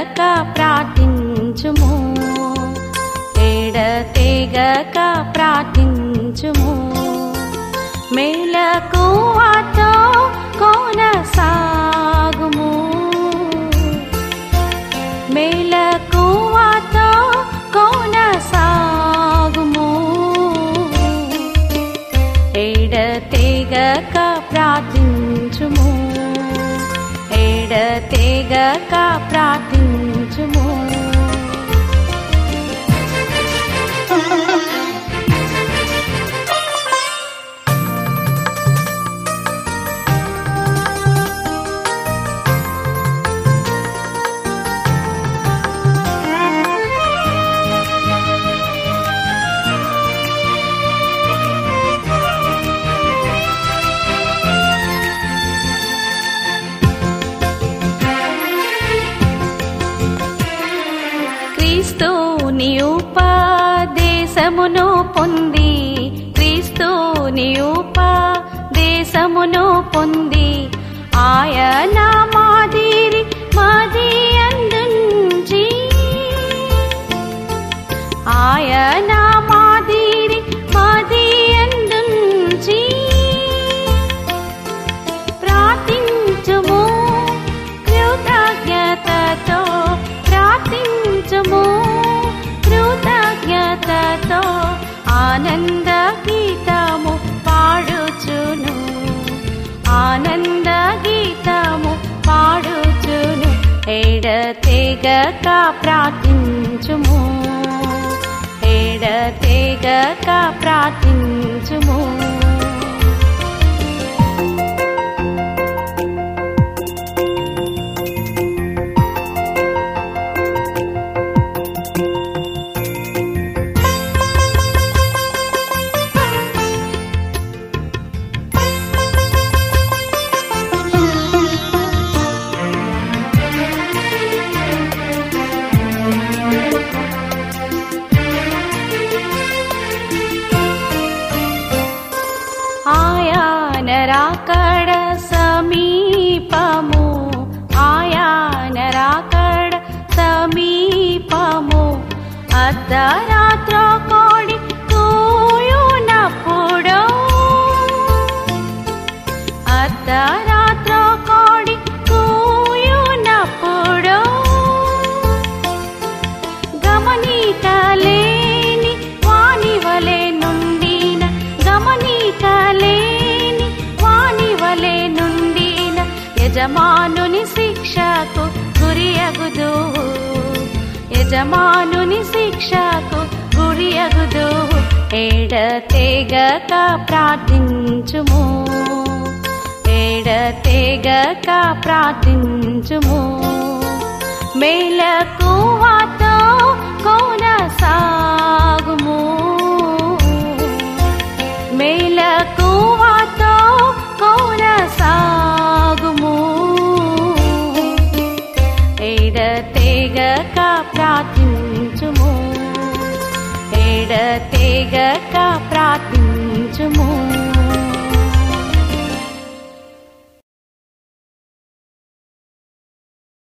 తెగక ప్రార్థించుము ఎడతెగక ప్రార్థించుము మేలకువతో కొనసాగుము మేలకువతో కొనసాగుము ఎడతెగక ప్రార్థించుము ఎడతెగక ప్రార్థించుము క్రీస్తుని ఉపదేశమును పొంది క్రీస్తుని ఉపదేశమును పొంది ఆయన మాదిరి మాది అందుంచి ఆయన మాదిరి మాది అందుంచి ప్రార్థించుము కృతజ్ఞతతో ప్రార్థించుము కృతజ్ఞతతో ఆనంద గీతము పాడుచును ఆనంద గీతము పాడుచును ఎడతెగక ప్రార్థించుము ఎడతెగక ప్రార్థించుము ఆయన రాకడ సమీపము ఆయన రాకడ సమీపము అర్ధరాత్ర కోడి కూయునప్పుడు అర్ధరాత్ర కోడి కూయునప్పుడు గమనికలేని వానివలే నుండిన గమనికలేని వానివలే నుండిన యజమానుని శిక్షకు గురియగుదు యజమానుని శిక్షకు గురియగుదు ఎడతెగక ప్రార్థించుము ఎడతెగక ప్రార్థించుము మేలకువతో కొనసాగుము మేలకువతో కొనసాగుము ఎడతెగక ప్రార్థించుము ఎడతెగక ప్రార్థించుము